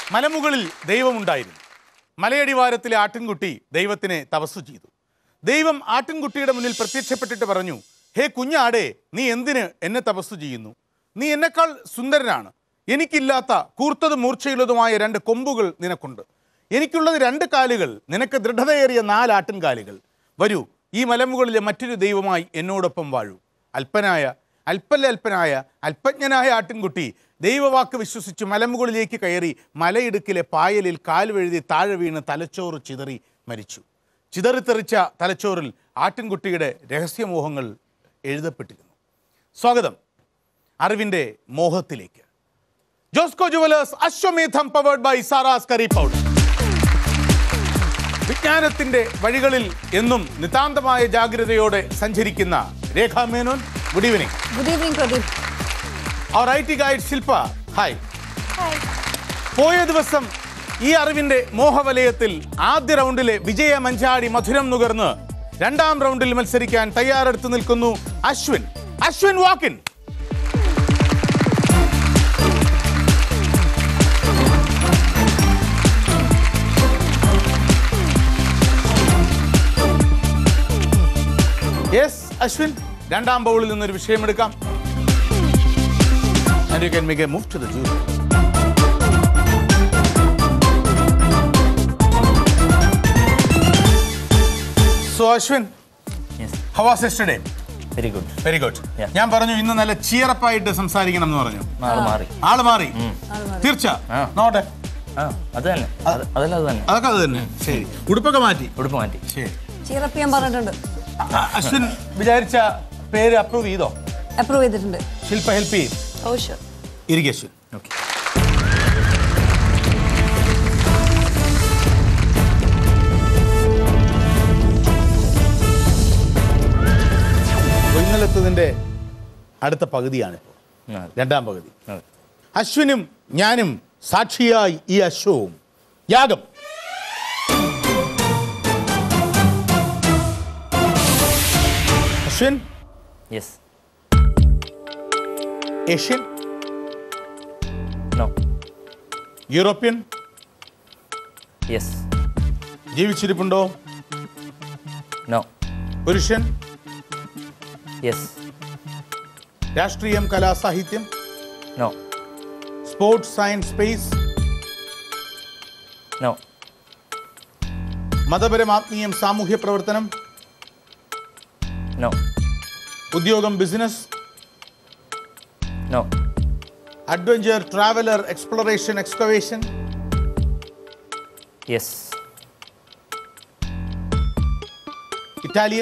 മലമുകളിൽ ദൈവമുണ്ടായിരുന്നു മലയടിവാരത്തിലെ ആട്ടിൻകുട്ടി ദൈവത്തിനെ തപസ്സു ചെയ്തു ദൈവം ആട്ടിൻകുട്ടിയുടെ മുന്നിൽ പ്രത്യക്ഷപ്പെട്ടിട്ട് പറഞ്ഞു ഹേ കുഞ്ഞാടേ നീ എന്തിന് എന്നെ തപസ്സു ചെയ്യുന്നു നീ എന്നെക്കാൾ സുന്ദരനാണ് എനിക്കില്ലാത്ത കൂർത്തതും മൂർച്ചയുള്ളതുമായ രണ്ട് കൊമ്പുകൾ നിനക്കുണ്ട് എനിക്കുള്ളത് രണ്ട് കാലുകൾ നിനക്ക് ദൃഢതയേറിയ നാല് ആട്ടിൻകാലുകൾ വരൂ ഈ മലമുകളിലെ മറ്റൊരു ദൈവമായി എന്നോടൊപ്പം വാഴൂ അല്പനായ അല്പല്യല്പനായ അല്പജ്ഞനായ ആട്ടിൻകുട്ടി ദൈവവാക്ക് വിശ്വസിച്ച് മലമുകളിലേക്ക് കയറി മലയിടുക്കിലെ പായലിൽ കാലുവഴുതി താഴെ വീണ് തലച്ചോറ് ചിതറി മരിച്ചു ചിതറിത്തെറിച്ച തലച്ചോറിൽ ആട്ടിൻകുട്ടിയുടെ രഹസ്യമോഹങ്ങൾ എഴുതപ്പെട്ടിരുന്നു സ്വാഗതം അറിവിൻ്റെ മോഹത്തിലേക്ക് Josco jewellers Ashwamedham powered by Sara's curry powder വിജ്ഞാനത്തിന്റെ വഴികളിൽ എന്നും നിതാന്തമായ ജാഗ്രതയോടെ സഞ്ചരിക്കുന്ന Rekha Menon good evening good evening Pradeep അവർ I T guide Shilpa hi പോയ ദിവസം ഈ അറിവിന്റെ മോഹവലയത്തിൽ ആദ്യ റൗണ്ടിലെ വിജയ മഞ്ചാടി മധുരം നുകർന്ന് രണ്ടാം റൗണ്ടിൽ മത്സരിക്കാൻ തയ്യാറെടുത്ത് നിൽക്കുന്നു അശ്വിൻ അശ്വിൻ വാക്കിൻ യെസ് അശ്വിൻ രണ്ടാം ബൗളിൽ നിന്നൊരു വിഷയമെടുക്കാം and you can make a move to the jury. So Ashwin, yes how was yesterday? Very good very good Yeah. ഞാൻ പറഞ്ഞു ഇന്ന് നല്ല ചിയറപ്പായിട്ട് സംസാരിക്കണം എന്ന് പറഞ്ഞു ആള് മാറി ആള് മാറി തീർച്ച ആ. നോട്ടെ ആ അത് തന്നെ അത് അതല്ല അത് തന്നെ അതൊക്കെ അത് തന്നെ ശരി ഉടുപ്പൊക്കെ മാറ്റി ഉടുപ്പ് മാറ്റി ശരി ചീറപ്പ് ചെയ്യാൻ പറഞ്ഞിട്ടുണ്ട് അ- അശ്വിൻ വിചാരിച്ച പേര് അപ്രൂവ് ചെയ്തോ അപ്രൂവ് ചെയ്തിട്ടുണ്ട് ശില്പ ഹെൽപ്പ് ചെയ്യും ഓ ഷുർ ഇരിക്കും അശ്വിൻ ഓക്കെ ഇന്നലത്തതിന്റെ അടുത്ത പകുതിയാണിപ്പോൾ രണ്ടാം പകുതി അശ്വിനും ഞാനും സാക്ഷിയായി ഈ അശ്വവും യാഗം Ashwin yes Asian no European yes ജീവിച്ചിരിപ്പുണ്ടോ നോ പുരുഷൻ യെസ് രാഷ്ട്രീയം കലാ സാഹിത്യം no sports science space no മതപരം ആത്മീയം സാമൂഹ്യ പ്രവർത്തനം നോ ഉദ്യോഗം business no adventure traveller exploration excavation yes Italian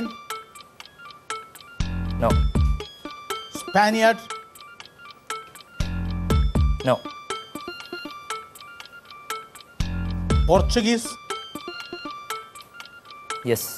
no Spaniard no Portuguese yes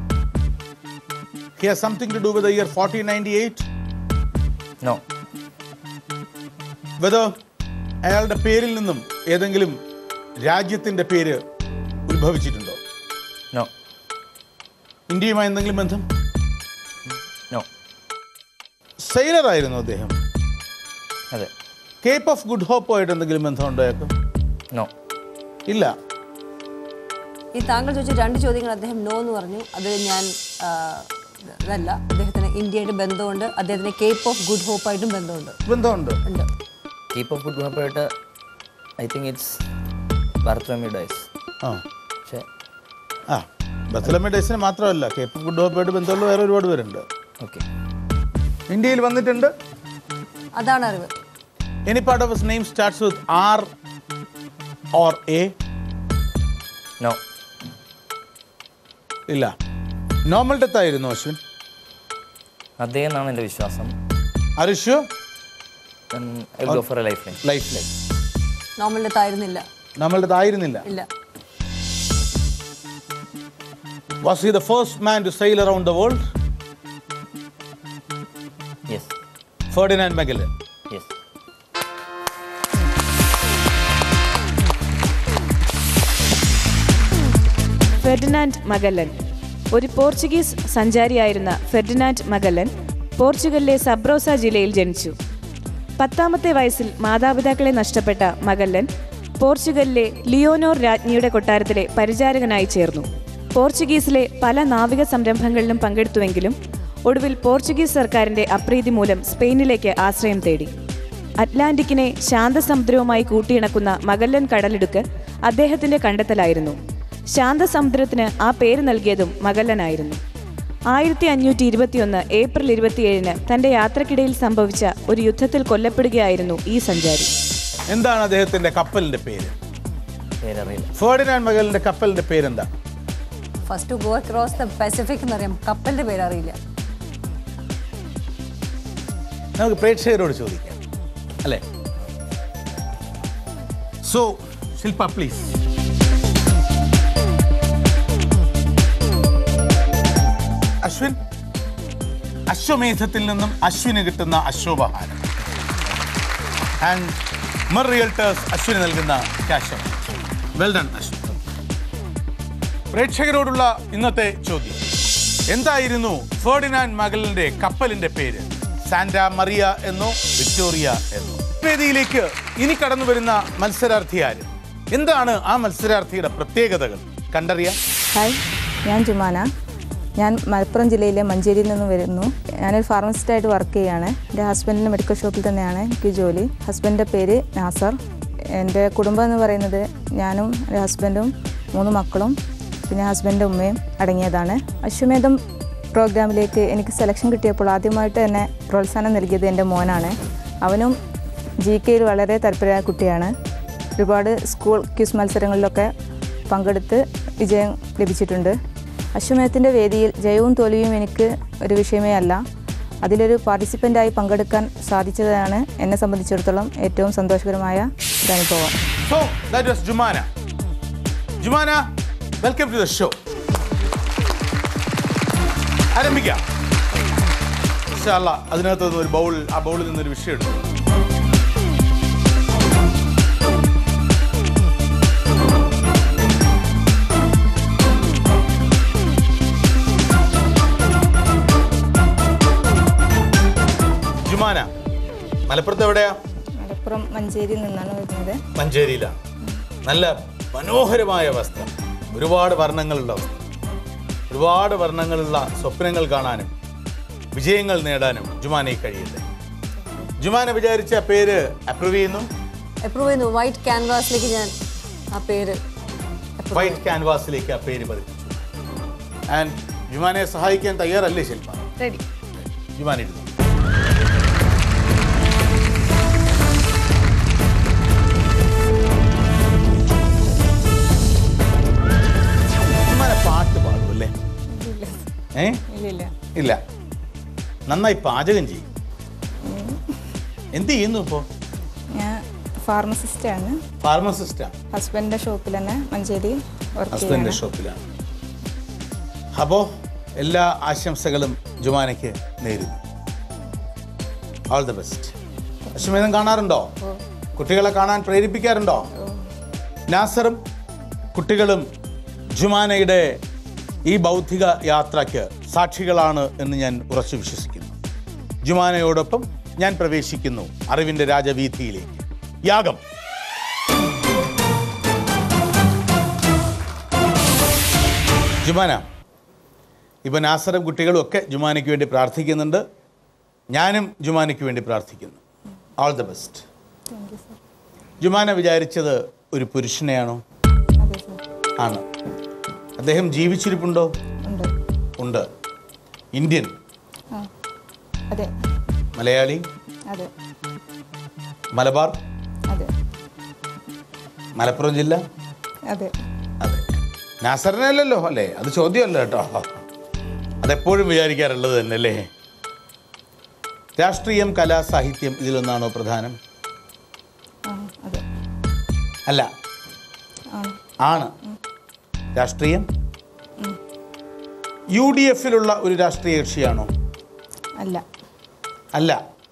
He has something to do with the year 1498. No Whether അയാളുടെ പേരിൽ നിന്നും ഏതെങ്കിലും രാജ്യത്തിന്റെ പേര് ഉത്ഭവിച്ചിട്ടുണ്ടോ നോ ഇന്ത്യയുമായി എന്തെങ്കിലും ബന്ധം നോ സെയിലർ ആയിരുന്നു അദ്ദേഹം അതെ കേപ്പ് ഓഫ് ഗുഡ് ഹോപ്പുമായിട്ട് എന്തെങ്കിലും ബന്ധമുണ്ടോ അയാൾക്ക് നോ ഇല്ല ഈ താങ്കൾ ചോദിച്ച രണ്ട് ചോദ്യങ്ങൾ അദ്ദേഹം നോ എന്ന് പറഞ്ഞു അത് ഞാൻ ആ, അതല്ല അദ്ദേഹത്തിന് ഇന്ത്യയായിട്ട് ബന്ധമുണ്ട് അദ്ദേഹത്തിന് കേപ്പ് ഓഫ് ഗുഡ് ഹോപ്പായിട്ടും ബന്ധമുണ്ട് ബന്ധമുണ്ട് ഉണ്ട് കീപ്പ് ഓഫ് ഗുഡ് ഹോപ്പായിട്ട് I think it's Bartholomew Dias ആ പക്ഷേ ആ ബത്തലമ്മ ഡേസിന് മാത്രമല്ല കേപ്പ് ഓഫ് ഗുഡ് ഹോപ്പുമായിട്ട് ബന്ധമുള്ള വേറെ ഒരുപാട് പേരുണ്ട് ഓക്കെ ഇന്ത്യയിൽ വന്നിട്ടുണ്ട് അതാണ് അറിവ് any part of name starts with R or A no ഇല്ല നോർമൽ ഡെത്ത് ആയിരുന്നു അശ്വിൻ അദ്ദേഹം എന്നാണ് എൻ്റെ വിശ്വാസം അരുഷു I go for a lifeline life life normal ആയിരുന്നില്ല നമ്മളുടെ ആയിരുന്നില്ല ഇല്ല was he the first man to sail around the world yes Ferdinand Magellan yes Ferdinand Magellan ഒരു പോർച്ചുഗീസ് സഞ്ചാരിയായിരുന്ന ഫെർഡിനാൻഡ് മഗല്ലൻ പോർച്ചുഗലിലെ സബ്രോസ ജില്ലയിൽ ജനിച്ചു പത്താമത്തെ വയസ്സിൽ മാതാപിതാക്കളെ നഷ്ടപ്പെട്ട മഗല്ലൻ പോർച്ചുഗലിലെ ലിയോനോർ രാജ്ഞിയുടെ കൊട്ടാരത്തിലെ പരിചാരകനായി ചേർന്നു പോർച്ചുഗീസിലെ പല നാവിക സംരംഭങ്ങളിലും പങ്കെടുത്തുവെങ്കിലും ഒടുവിൽ പോർച്ചുഗീസ് സർക്കാരിന്റെ അപ്രീതി മൂലം സ്പെയിനിലേക്ക് ആശ്രയം തേടി അറ്റ്ലാന്റിക്കിനെ ശാന്തസമുദ്രവുമായി കൂട്ടിയിണക്കുന്ന മഗല്ലൻ കടലിടുക്ക് അദ്ദേഹത്തിന്റെ കണ്ടെത്തലായിരുന്നു ശാന്തസമുദ്രത്തിന് ആ പേര് നൽകിയതും മഗല്ലനായിരുന്നു ആയിരത്തി അഞ്ഞൂറ്റി ഇരുപത്തിയൊന്ന് ഏപ്രിൽ ഇരുപത്തിയേഴിന് തന്റെ യാത്രക്കിടയിൽ സംഭവിച്ച ഒരു യുദ്ധത്തിൽ കൊല്ലപ്പെടുകയായിരുന്നു ഈ സഞ്ചാരി എന്താണ് അദ്ദേഹത്തിന്റെ കപ്പലിന്റെ പേര് പേരറിയില്ല ഫേർഡിനാൻഡ് മകലിന്റെ കപ്പലിന്റെ പേരെന്താ first to go across the Pacific എന്നറിയാം കപ്പലിന്റെ പേര് അറിയില്ല നമുക്ക് പ്രേക്ഷകരോട് ചോദിക്കാം അല്ലേ സോ ശില്പ പ്ലീസ് അശ്വിൻ അശ്വമേധത്തിൽ നിന്നും അശ്വിന് കിട്ടുന്ന അശ്വോപഹാരം ആൻഡ് മർ റിയൽട്ടേഴ്സ് അശ്വിന് നൽകുന്ന ക്യാഷ് വെൽ ഡൺ അശ്വിൻ പ്രേക്ഷകരോടുള്ള ഇന്നത്തെ ചോദ്യം എന്തായിരുന്നു ഫേർഡിനാൻഡ് മകളിന്റെ കപ്പലിന്റെ പേര് സാന്റ മറിയ എന്നോ വിക്ടോറിയ എന്നോ വേദിയിലേക്ക് ഇനി കടന്നു വരുന്ന മത്സരാർത്ഥി ആര് എന്താണ് ആ മത്സരാർത്ഥിയുടെ പ്രത്യേകതകൾ കണ്ടറിയാം ഹായ് ഞാൻ ജുമാന ഞാൻ മലപ്പുറം ജില്ലയിലെ മഞ്ചേരിയിൽ നിന്ന് വരുന്നു ഞാനൊരു ഫാർമസിസ്റ്റായിട്ട് വർക്ക് ചെയ്യുകയാണ് എൻ്റെ ഹസ്ബൻഡിൻ്റെ മെഡിക്കൽ ഷോപ്പിൽ തന്നെയാണ് എനിക്ക് ജോലി ഹസ്ബൻഡിൻ്റെ പേര് നാസർ എൻ്റെ കുടുംബം എന്ന് പറയുന്നത് ഞാനും എൻ്റെ ഹസ്ബൻഡും മൂന്ന് മക്കളും പിന്നെ ഹസ്ബൻഡിൻ്റെ ഉമ്മയും അടങ്ങിയതാണ് അശ്വമേധം പ്രോഗ്രാമിലേക്ക് എനിക്ക് സെലക്ഷൻ കിട്ടിയപ്പോൾ ആദ്യമായിട്ട് തന്നെ പ്രോത്സാഹനം നൽകിയത് എൻ്റെ മോനാണ് അവനും ജി കെയിൽ വളരെ താല്പര്യമായ കുട്ടിയാണ് ഒരുപാട് സ്കൂൾ ക്യൂസ് മത്സരങ്ങളിലൊക്കെ പങ്കെടുത്ത് വിജയം ലഭിച്ചിട്ടുണ്ട് അശ്വമേധത്തിൻ്റെ വേദിയിൽ ജയവും തോൽവിയും എനിക്ക് ഒരു വിഷയമേ അല്ല അതിലൊരു പാർട്ടിസിപ്പൻ്റായി പങ്കെടുക്കാൻ സാധിച്ചതാണ് എന്നെ സംബന്ധിച്ചിടത്തോളം ഏറ്റവും സന്തോഷകരമായ ഒരു അനുഭവം so that was Jumana Jumana welcome to the show ആരംഭിക്കാം ഇൻഷാ അല്ലാ, അതിനകത്ത് നിന്ന് ഒരു ബൗൾ ആ ബൗളിൽ നിന്നൊരു വിഷയം എടുത്തു ജുമാന മലപ്പുറത്ത് എവിടെയാ മലപ്പുറം മഞ്ചേരിയിൽ നിന്നാണ് വരുന്നത് മഞ്ചേരിയിലാണ് നല്ല മനോഹരമായ വസ്ത്രം ഒരുപാട് വർണ്ണങ്ങളുള്ള വസ്ത്രം ഒരുപാട് വർണ്ണങ്ങളുള്ള സ്വപ്നങ്ങൾ കാണാനും വിജയങ്ങൾ നേടാനും ജുമാനയ്ക്ക് കഴിയട്ടെ ജുമാന വിചാരിച്ച പേര് അപ്രൂവ് ചെയ്യുന്നു അപ്രൂവ് ചെയ്യുന്നു വൈറ്റ് ക്യാൻവാസിലേക്ക് ഞാൻ ആ പേര് വൈറ്റ് ക്യാൻവാസിലേക്ക് ആ പേര് പതിപ്പിച്ചു ആൻഡ് ജുമാനയെ സഹായിക്കാൻ തയ്യാറല്ലേ ശില്പ റെഡി ജുമാൻ ഇരുന്നു ജുമാന പാട്ട് പാടും അല്ലേ ഏ ഇല്ലില്ല ഇല്ല നന്നായി പാചകം ചെയ്യും എന്ത് ചെയ്യുന്നു ഇപ്പോൾ ഞാൻ ഫാർമസിസ്റ്റാണ് ഫാർമസിസ്റ്റാണ് ഹസ്ബൻഡിൻ്റെ ഷോപ്പിൽ തന്നെ മഞ്ചേരി വർക്ക് ഹസ്ബൻഡിൻ്റെ ചെയ്യാണ് ഷോപ്പിലാണ് അപ്പോൾ എല്ലാ ആശംസകളും ജുമാനയ്ക്ക് നേരുന്നു ഓൾ ദി ബെസ്റ്റ് അശ്വമേധം കാണാറുണ്ടോ കുട്ടികളെ കാണാൻ പ്രേരിപ്പിക്കാറുണ്ടോ നാസറും കുട്ടികളും ജുമാനയുടെ ഈ ബൗദ്ധിക യാത്രയ്ക്ക് സാക്ഷികളാണ് എന്ന് ഞാൻ ഉറച്ചു വിശ്വസിക്കുന്നു ജുമാനയോടൊപ്പം ഞാൻ പ്രവേശിക്കുന്നു അറിവിൻ്റെ രാജവീഥിയിലേക്ക് യാഗം ജുമാന ഇപ്പം നാസറും കുട്ടികളും ഒക്കെ ജുമാനയ്ക്ക് വേണ്ടി പ്രാർത്ഥിക്കുന്നുണ്ട് ഞാനും ജുമാനയ്ക്ക് വേണ്ടി പ്രാർത്ഥിക്കുന്നു ഓൾ ദ ബെസ്റ്റ് ജുമാന വിചാരിച്ചത് ഒരു പുരുഷനെയാണോ അതെ സർ ആണ് അദ്ദേഹം ജീവിച്ചിരിപ്പുണ്ടോ ഉണ്ട് ഉണ്ട് ഇന്ത്യൻ ആ അതെ മലയാളി അതെ മലബാർ അതെ മലപ്പുറം ജില്ല അതെ അതെ നാസറിനല്ലല്ലോ അല്ലേ അത് ചോദ്യമല്ല കേട്ടോ അതെപ്പോഴും വിചാരിക്കാറുള്ളത് തന്നെ അല്ലേ രാഷ്ട്രീയം കലാ സാഹിത്യം ഇതിലൊന്നാണോ പ്രധാനം ആ അതെ അല്ല ആണ് ആണ് രാഷ്ട്രീയം യു ഡി എഫിലുള്ള ഒരു രാഷ്ട്രീയ കക്ഷിയാണോ അല്ല അല്ല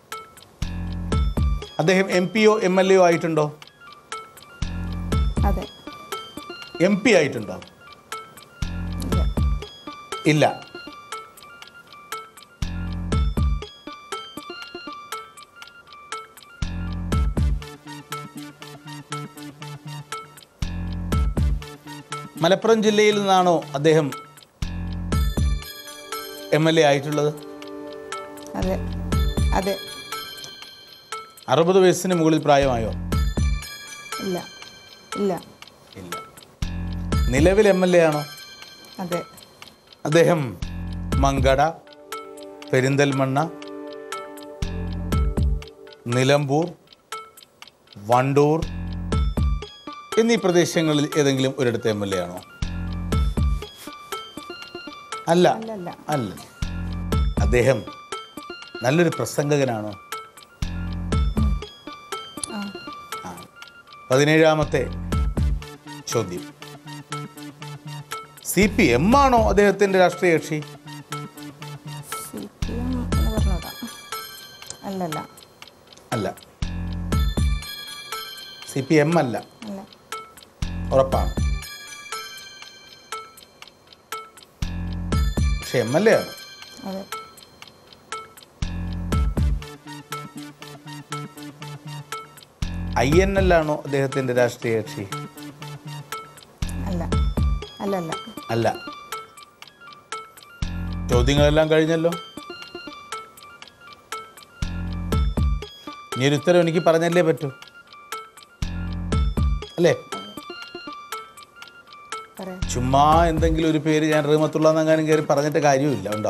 അദ്ദേഹം എം പിയോ എം എൽ എയോ ആയിട്ടുണ്ടോ അതെ എം പി ആയിട്ടുണ്ടോ ഇല്ല ഇല്ല മലപ്പുറം ജില്ലയിൽ നിന്നാണോ അദ്ദേഹം എം എൽ എ ആയിട്ടുള്ളത് അതെ അതെ അറുപത് വയസ്സിന് മുകളിൽ പ്രായമായോ ഇല്ല ഇല്ല ഇല്ല നിലവിൽ എം എൽ എ ആണോ അതെ അദ്ദേഹം മങ്കട പെരിന്തൽമണ്ണ നിലമ്പൂർ വണ്ടൂർ എന്നീ പ്രദേശങ്ങളിൽ ഏതെങ്കിലും ഒരിടത്ത് എം എൽ എ ആണോ അല്ല അല്ലല്ല അല്ല അദ്ദേഹം നല്ലൊരു പ്രസംഗകനാണോ ആ. പതിനേഴാമത്തെ ചോദ്യം സി പി എം ആണോ അദ്ദേഹത്തിന്റെ രാഷ്ട്രീയ കക്ഷി സി പി എം എന്ന് പറഞ്ഞോടാ അല്ലല്ല അല്ല സി പി എം അല്ല അല്ല ഉറപ്പാണ് പക്ഷെ എം എൽ എ ആണ് അതെ ഐ എൻ എൽ ആണോ അദ്ദേഹത്തിന്റെ രാഷ്ട്രീയ കക്ഷി അല്ല അല്ലല്ല അല്ല ചോദ്യങ്ങളെല്ലാം കഴിഞ്ഞല്ലോ ഇനി ഒരു ഉത്തരം എനിക്ക് പറഞ്ഞല്ലേ പറ്റൂ അല്ലേ പറയാം ചുമ്മാ എന്തെങ്കിലും ഒരു പേര് ഞാൻ റഹ്മത്തുള്ള എന്നെങ്ങാനും കയറി പറഞ്ഞിട്ട് കാര്യമില്ല ഉണ്ടോ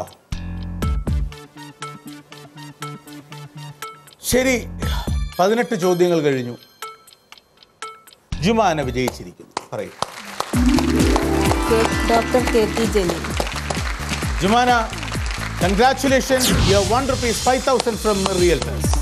ശരി പതിനെട്ട് ചോദ്യങ്ങൾ കഴിഞ്ഞു ജുമാന വിജയിച്ചിരിക്കുന്നു പറയൂ K- doctor K T Jaleel Jumana congratulation you one rupees five thousand from real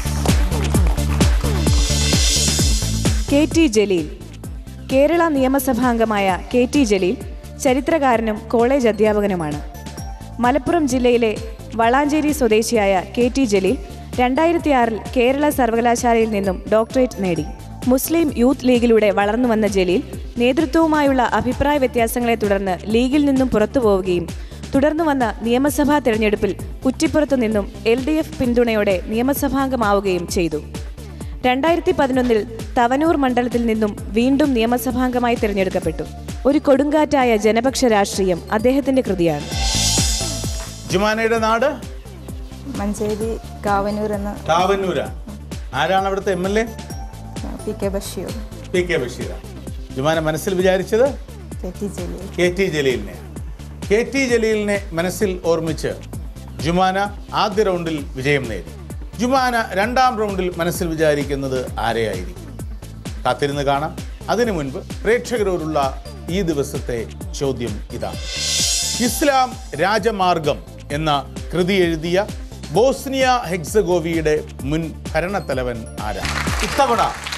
K T Jaleel Kerala നിയമസഭാംഗമായ കെ ടി ജലീൽ ചരിത്രകാരനും കോളേജ് അധ്യാപകനുമാണ് മലപ്പുറം ജില്ലയിലെ വളാഞ്ചേരി സ്വദേശിയായ കെ ടി ജലീൽ രണ്ടായിരത്തി ആറിൽ കേരള സർവകലാശാലയിൽ നിന്നും ഡോക്ടറേറ്റ് നേടി മുസ്ലിം യൂത്ത് ലീഗിലൂടെ വളർന്നു വന്ന ജലീൽ നേതൃത്വവുമായുള്ള അഭിപ്രായ വ്യത്യാസങ്ങളെ തുടർന്ന് ലീഗിൽ നിന്നും പുറത്തു പോവുകയും തുടർന്നു വന്ന നിയമസഭാ തെരഞ്ഞെടുപ്പിൽ കുറ്റിപ്പുറത്തു നിന്നും എൽ ഡി എഫ് പിന്തുണയോടെ നിയമസഭാംഗമാവുകയും ചെയ്തു രണ്ടായിരത്തി പതിനൊന്നിൽ തവനൂർ മണ്ഡലത്തിൽ നിന്നും വീണ്ടും നിയമസഭാംഗമായി തിരഞ്ഞെടുക്കപ്പെട്ടു ഒരു കൊടുങ്കാറ്റായ ജനപക്ഷ രാഷ്ട്രീയം അദ്ദേഹത്തിന്റെ കൃതിയാണ് ജുമാനയുടെ നാട് മഞ്ചേരി കാവനൂർ എന്ന കാവന്നൂരാണ് ആരാണ് അവിടുത്തെ M L A P K Basheer P K ബഷീറ ജുമാന മനസ്സിൽ വിചാരിച്ചത് K T Jaleel K T ജലീലിനെ കെ ടി ജലീലിനെ മനസ്സിൽ ഓർമ്മിച്ച് ജുമാന ആദ്യ റൗണ്ടിൽ വിജയം നേടി ജുമാന രണ്ടാം റൗണ്ടിൽ മനസ്സിൽ വിചാരിക്കുന്നത് ആരെയായിരിക്കും കാത്തിരുന്ന് കാണാം അതിനു മുൻപ് പ്രേക്ഷകരോടുള്ള ഈ ദിവസത്തെ ചോദ്യം ഇതാണ് ഇസ്ലാം രാജമാർഗം എന്ന കൃതി എഴുതിയ ബോസ്നിയ ഹെക്സഗോവിയുടെ മുൻ ഭരണത്തലവൻ ആരാണ് ഇത്തവണ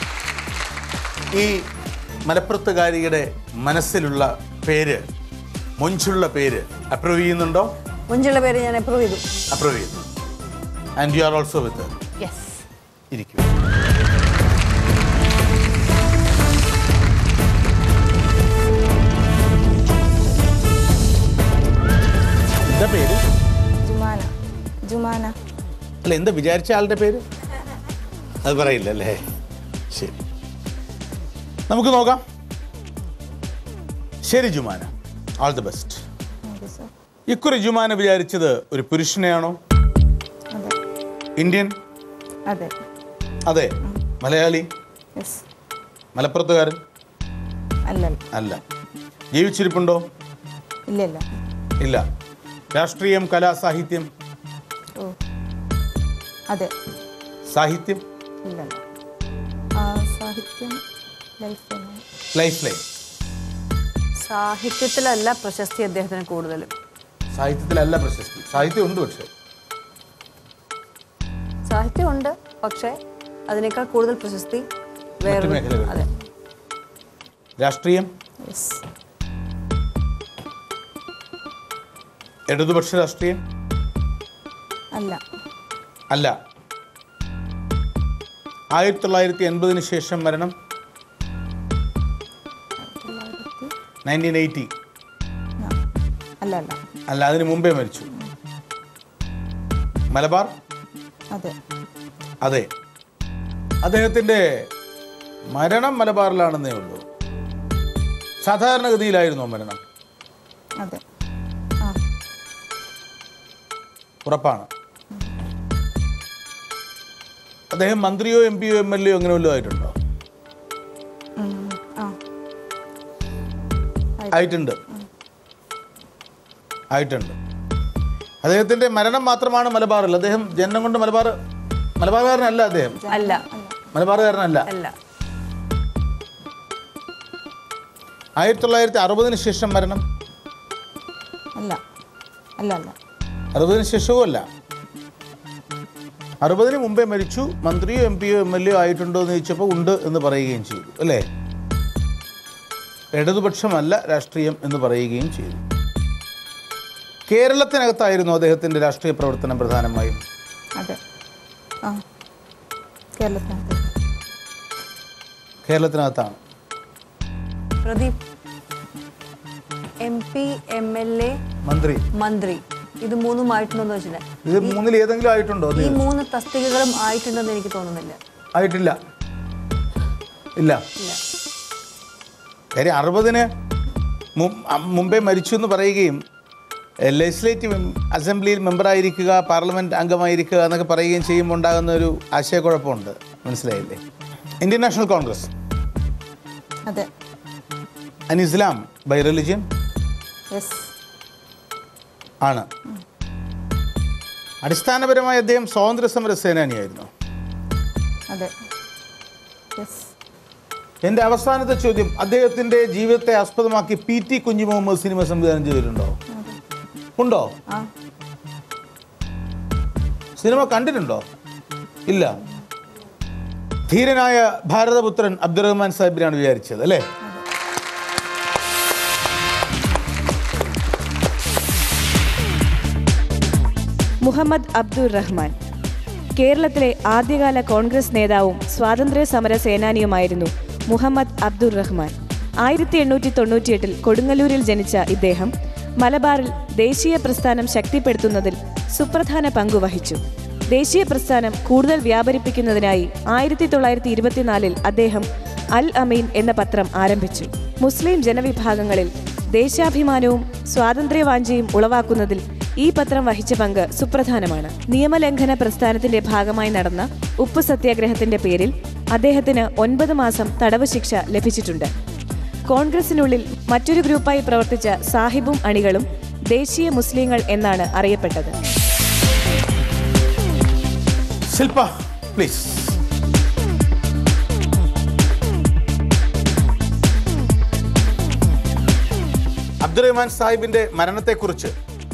ഈ മലപ്പുറത്തുകാരിയുടെ മനസ്സിലുള്ള പേര് മുഞ്ചുള്ള പേര് അപ്രൂവ് ചെയ്യുന്നുണ്ടോ മുഞ്ചുള്ള പേര് ഞാൻ അപ്രൂവ് ചെയ്തു അപ്രൂവ് ചെയ്യുന്നു and you are also with yes ഇരിക്കും എന്താ പേര് ജുമാന ജുമാന അല്ല എന്താ വിചാരിച്ച ആളുടെ പേര് അത് പറയില്ല അല്ലേ ശരി നമുക്ക് നോക്കാം ശരി Jumana all the best okay sir ഇക്കുറി ജുമാന വിചാരിച്ചത് ഒരു പുരുഷനെയാണോ അതെ ഇന്ത്യൻ അതെ അതെ മലയാളി യെസ് മലപ്പുറത്തുകാരൻ അല്ലല്ല അല്ല ജീവിച്ചിരിപ്പുണ്ടോ ഇല്ല ഇല്ല ഇല്ല രാഷ്ട്രീയം കല സാഹിത്യം ഓ അതെ സാഹിത്യം ഇല്ലല്ല ആ, സാഹിത്യം ലൈഫ് ലൈഫ് ലൈൻ സാഹിത്യത്തിലല്ല പ്രശസ്തി അദ്ദേഹത്തിന് കൂടുതലും സാഹിത്യത്തിലല്ല പ്രശസ്തി സാഹിത്യം ഉണ്ട് പക്ഷേ സാഹിത്യമുണ്ട് പക്ഷേ അതിനേക്കാൾ കൂടുതൽ പ്രശസ്തി വേറെ മേഖലകളിൽ. അതെ രാഷ്ട്രീയം യെസ് ഇടതുപക്ഷ രാഷ്ട്രീയം അല്ല അല്ല ആയിരത്തി തൊള്ളായിരത്തി എൺപതിന് ശേഷം മരണം നയൻറ്റീൻ എയ്റ്റി ആ, അല്ല അല്ല അല്ല അതിന് മുമ്പേ മരിച്ചു മലബാർ അതെ അതെ അദ്ദേഹത്തിൻ്റെ മരണം മലബാറിലാണെന്നേ ഉള്ളൂ സാധാരണഗതിയിലായിരുന്നോ മരണം അതെ ആ ഉറപ്പാണ് അദ്ദേഹം മന്ത്രിയോ എം പിയോ എം എൽ എയോ അങ്ങനെ വല്ലതും ആയിട്ടുണ്ടോ ഉം, ആ ആയിട്ടുണ്ട് ആയിട്ടുണ്ട് അദ്ദേഹത്തിന്റെ മരണം മാത്രമാണ് മലബാറിൽ അദ്ദേഹം ജനനം കൊണ്ട് മലബാർ മലബാറുകാരനല്ല അദ്ദേഹം അല്ല മലബാറുകാരനല്ല അല്ല ആയിരത്തി തൊള്ളായിരത്തി അറുപതിന് ശേഷം മരണം അല്ല അല്ല അല്ല അറുപതിന് ശേഷവും അല്ല അറുപതിന് മുമ്പേ മരിച്ചു മന്ത്രിയോ എം പിയോ എം എൽ എ ആയിട്ടുണ്ടോ എന്ന് ചോദിച്ചപ്പോൾ ഉണ്ട് എന്ന് പറയുകയും ചെയ്തു അല്ലേ ഇടതുപക്ഷമല്ല രാഷ്ട്രീയം എന്ന് പറയുകയും ചെയ്തു കേരളത്തിനകത്തായിരുന്നു അദ്ദേഹത്തിൻ്റെ രാഷ്ട്രീയ പ്രവർത്തനം പ്രധാനമായും അതെ ആ കേരളത്തിനകത്ത് കേരളത്തിനകത്താണ് Pradeep M P M L A മന്ത്രി മന്ത്രി ഇത് മൂന്നും ആയിട്ടുണ്ടോന്ന് വെച്ചില്ല ഇത് മൂന്നിൽ ഏതെങ്കിലും ആയിട്ടുണ്ടോ ഈ എന്ന് മൂന്ന് തസ്തികകളും ആയിട്ടുണ്ടെന്ന് എനിക്ക് തോന്നുന്നില്ല ആയിട്ടില്ല ഇല്ല ഇല്ല കാര്യം അറുപതിന് മു- അ- മുമ്പേ മരിച്ചു എന്ന് പറയുകയും ലെജിസ്ലേറ്റീവ് അസംബ്ലിയിൽ മെമ്പറായിരിക്കുക പാർലമെൻറ്റ് അംഗമായിരിക്കുക എന്നൊക്കെ പറയുകയും ചെയ്യുമ്പോൾ ഉണ്ടാകുന്ന ഒരു ആശയക്കുഴപ്പമുണ്ട് മനസ്സിലായില്ലേ ഇന്ത്യൻ നാഷണൽ കോൺഗ്രസ് അതെ അൻ ഇസ്ലാം ബൈ റിലിജിയൻ യെസ് ആണ് അടിസ്ഥാനപരമായി അദ്ദേഹം സ്വാതന്ത്ര്യ സമര സേനാനിയായിരുന്നു അതെ യെസ് എൻ്റെ അവസാനത്തെ ചോദ്യം അദ്ദേഹത്തിൻ്റെ ജീവിതത്തെ ആസ്പദമാക്കി പി ടി കുഞ്ഞു മുഹമ്മദ് സിനിമ സംവിധാനം ചെയ്തിട്ടുണ്ടോ ഉണ്ടോ ആ സിനിമ കണ്ടിട്ടുണ്ടോ ഇല്ല ധീരനായ ഭാരതപുത്രൻ അബ്ദുറഹ്മാൻ സാഹിബിനാണ് വിചാരിച്ചത് അല്ലേ മുഹമ്മദ് അബ്ദുർ റഹ്മാൻ കേരളത്തിലെ ആദ്യകാല കോൺഗ്രസ് നേതാവും സ്വാതന്ത്ര്യ സമര സേനാനിയുമായിരുന്നു മുഹമ്മദ് അബ്ദുർ റഹ്മാൻ ആയിരത്തി എണ്ണൂറ്റി തൊണ്ണൂറ്റിയെട്ടിൽ കൊടുങ്ങല്ലൂരിൽ ജനിച്ച ഇദ്ദേഹം മലബാറിൽ ദേശീയ പ്രസ്ഥാനം ശക്തിപ്പെടുത്തുന്നതിൽ സുപ്രധാന പങ്കുവഹിച്ചു ദേശീയ പ്രസ്ഥാനം കൂടുതൽ വ്യാപരിപ്പിക്കുന്നതിനായി ആയിരത്തി തൊള്ളായിരത്തി ഇരുപത്തിനാലിൽ അദ്ദേഹം അൽ അമീൻ എന്ന പത്രം ആരംഭിച്ചു മുസ്ലിം ജനവിഭാഗങ്ങളിൽ ദേശാഭിമാനവും സ്വാതന്ത്ര്യവാഞ്ചയും ഉളവാക്കുന്നതിൽ ഈ പത്രം വഹിച്ച പങ്ക് സുപ്രധാനമാണ് നിയമലംഘന പ്രസ്ഥാനത്തിന്റെ ഭാഗമായി നടന്ന ഉപ്പു സത്യാഗ്രഹത്തിന്റെ പേരിൽ അദ്ദേഹത്തിന് ഒൻപത് മാസം തടവ് ശിക്ഷ ലഭിച്ചിട്ടുണ്ട് കോൺഗ്രസിനുള്ളിൽ മറ്റൊരു ഗ്രൂപ്പായി പ്രവർത്തിച്ച സാഹിബും അണികളും ദേശീയ മുസ്ലിങ്ങൾ എന്നാണ് അറിയപ്പെട്ടത് ശില്പ പ്ലീസ് അബ്ദുറഹ്മാൻ സാഹിബിന്റെ മരണത്തെക്കുറിച്ച്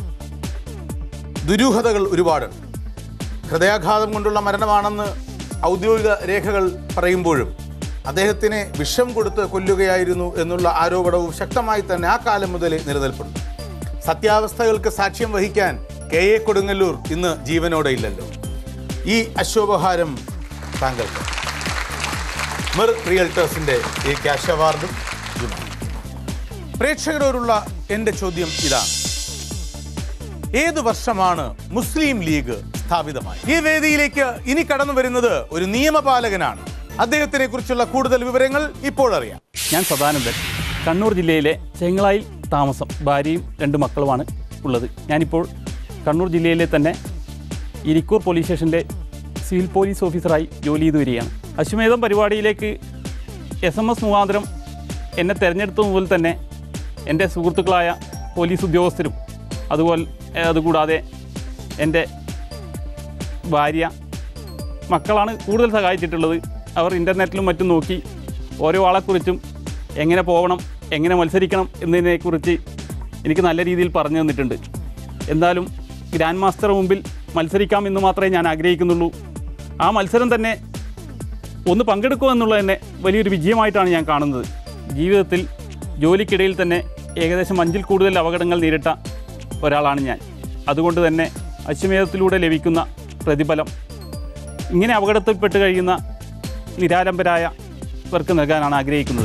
ദുരൂഹതകൾ ഒരുപാടുണ്ട് ഹൃദയാഘാതം കൊണ്ടുള്ള മരണമാണെന്ന് ഔദ്യോഗിക രേഖകൾ പറയുമ്പോഴും അദ്ദേഹത്തിനെ വിഷം കൊടുത്ത് കൊല്ലുകയായിരുന്നു എന്നുള്ള ആരോപണവും ശക്തമായി തന്നെ ആ കാലം മുതലേ നിലനിൽപ്പുണ്ട് സത്യാവസ്ഥകൾക്ക് സാക്ഷ്യം വഹിക്കാൻ കെ എ കൊടുങ്ങല്ലൂർ ഇന്ന് ജീവനോടെ ഇല്ലല്ലോ ഈ അശോപഹാരം താങ്കൾക്ക് മിർ റിയൽട്ടേഴ്സിൻ്റെ ഈ ക്യാഷ് അവാർഡും ഇതുമാണ് പ്രേക്ഷകരോടുള്ള എൻ്റെ ചോദ്യം ഇതാണ് ഏത് വർഷമാണ് മുസ്ലിം ലീഗ് സ്ഥാപിതമായി ഈ വേദിയിലേക്ക് ഇനി കടന്നു വരുന്നത് ഒരു നിയമപാലകനാണ് അദ്ദേഹത്തിനെ കുറിച്ചുള്ള കൂടുതൽ വിവരങ്ങൾ ഇപ്പോൾ അറിയാം ഞാൻ സദാനന്ദൻ കണ്ണൂർ ജില്ലയിലെ ചെങ്ങളായിൽ താമസം ഭാര്യയും രണ്ട് മക്കളുമാണ് ഉള്ളത് ഞാനിപ്പോൾ കണ്ണൂർ ജില്ലയിലെ തന്നെ ഇരിക്കൂർ പോലീസ് സ്റ്റേഷനിലെ സിവിൽ പോലീസ് ഓഫീസറായി ജോലി ചെയ്തു വരികയാണ് അശ്വമേധം പരിപാടിയിലേക്ക് എസ് എം എസ് മുഖാന്തരം എന്നെ തിരഞ്ഞെടുത്ത മുതൽ തന്നെ എൻ്റെ സുഹൃത്തുക്കളായ പോലീസ് ഉദ്യോഗസ്ഥരും അതുപോലെ ഏ, അതുകൂടാതെ എൻ്റെ ഭാര്യ മക്കളാണ് കൂടുതൽ സഹായിച്ചിട്ടുള്ളത് അവർ ഇൻ്റർനെറ്റിലും മറ്റും നോക്കി ഓരോ ആളെക്കുറിച്ചും എങ്ങനെ പോകണം എങ്ങനെ മത്സരിക്കണം എന്നതിനെക്കുറിച്ച് എനിക്ക് നല്ല രീതിയിൽ പറഞ്ഞു തന്നിട്ടുണ്ട് എന്തായാലും ഗ്രാൻഡ് മാസ്റ്റർ മുമ്പിൽ മത്സരിക്കാം എന്ന് മാത്രമേ ഞാൻ ആഗ്രഹിക്കുന്നുള്ളൂ ആ മത്സരം തന്നെ ഒന്ന് പങ്കെടുക്കുക എന്നുള്ളത് തന്നെ വലിയൊരു വിജയമായിട്ടാണ് ഞാൻ കാണുന്നത് ജീവിതത്തിൽ ജോലിക്കിടയിൽ തന്നെ ഏകദേശം അഞ്ചിൽ കൂടുതൽ അപകടങ്ങൾ നേരിട്ട ഒരാളാണ് ഞാൻ അതുകൊണ്ട് തന്നെ അശ്വമേധത്തിലൂടെ ലഭിക്കുന്ന പ്രതിഫലം ഇങ്ങനെ അപകടത്തിൽപ്പെട്ട് കഴിയുന്ന നിരാലംബരായവർക്ക് നൽകാനാണ് ആഗ്രഹിക്കുന്നത്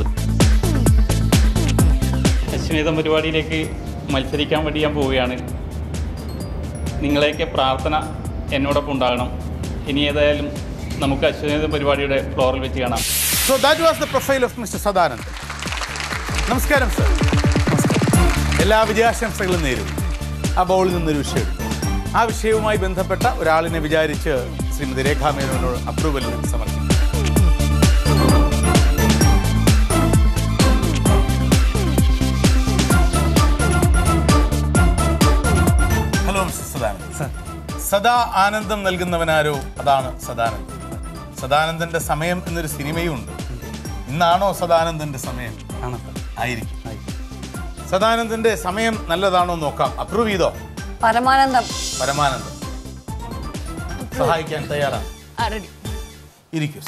അശ്വമേധം പരിപാടിയിലേക്ക് മത്സരിക്കാൻ വേണ്ടി ഞാൻ പോവുകയാണ് നിങ്ങളെയൊക്കെ പ്രാർത്ഥന എന്നോടൊപ്പം ഉണ്ടാകണം ഇനി ഏതായാലും നമുക്ക് അശ്വമേധം പരിപാടിയുടെ ഫ്ലോറിൽ വെച്ച് കാണാം so that was the profile of mister Sadanand നമസ്കാരം സർ എല്ലാ വിജയാശംസകളും നേരും ആ ബൗളിൽ നിന്നൊരു വിഷയം എടുത്തു. ആ വിഷയവുമായി ബന്ധപ്പെട്ട ഒരാളിനെ വിചാരിച്ച് ശ്രീമതി രേഖാ മേനോനോട് അപ്രൂവൽ സമർപ്പിക്കും ഹലോ മിസ്റ്റർ സദാനന്ദൻ സദാ ആനന്ദം നൽകുന്നവനാരോ അതാണ് സദാനന്ദൻ സദാനന്ദന്റെ സമയം എന്നൊരു സിനിമയും ഉണ്ട് ഇന്നാണോ സദാനന്ദന്റെ സമയം ആണ് സർ ആയിരിക്കും സദാനന്ദന്റെ സമയം നല്ലതാണോ എന്ന് നോക്കാം അപ്രൂവ് ചെയ്തോ പരമാനന്ദം പരമാനന്ദം സഹായിക്കാൻ തയ്യാറാണ് റെഡി ഇരിക്കൂ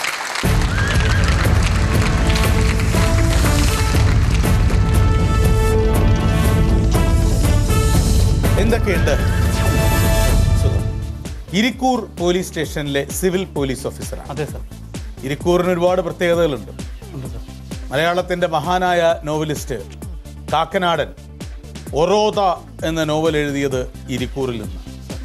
എന്തൊക്കെയുണ്ട് സുഖം. ഇരിക്കൂർ പോലീസ് സ്റ്റേഷനിലെ സിവിൽ പോലീസ് ഓഫീസറാണ് അതെ സർ ഇരിക്കൂറിന് ഒരുപാട് പ്രത്യേകതകളുണ്ട് ഉണ്ട് സർ മലയാളത്തിൻ്റെ മഹാനായ നോവലിസ്റ്റ് കാക്കനാടൻ ഒറോത എന്ന നോവൽ എഴുതിയത് ഇരിക്കൂറിൽ നിന്ന്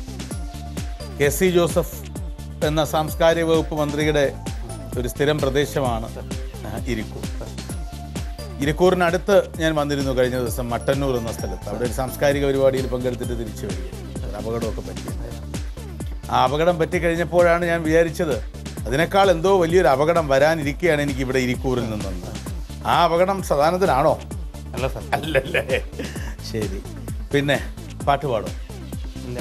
കെ സി ജോസഫ് എന്ന സാംസ്കാരിക വകുപ്പ് മന്ത്രിയുടെ ഒരു സ്ഥിരം പ്രദേശമാണ് ആ, ഇരിക്കൂർ ഇരിക്കൂറിനടുത്ത് ഞാൻ വന്നിരുന്നു കഴിഞ്ഞ ദിവസം മട്ടന്നൂർ എന്ന സ്ഥലത്ത് അവിടെ ഒരു സാംസ്കാരിക പരിപാടിയിൽ പങ്കെടുത്തിട്ട് തിരിച്ചു വരികയാണ് ഒരു അപകടമൊക്കെ പറ്റി ആ അപകടം പറ്റിക്കഴിഞ്ഞപ്പോഴാണ് ഞാൻ വിചാരിച്ചത് അതിനേക്കാൾ എന്തോ വലിയൊരു അപകടം വരാനിരിക്കുകയാണ് എനിക്ക് ഇവിടെ ഇരിക്കൂറിൽ നിന്നെന്ന് ആ അപകടം സദാനത്തിനാണോ അല്ല സർ അല്ലല്ലേ ശരി പിന്നെ പാട്ട് പാടും ഇല്ല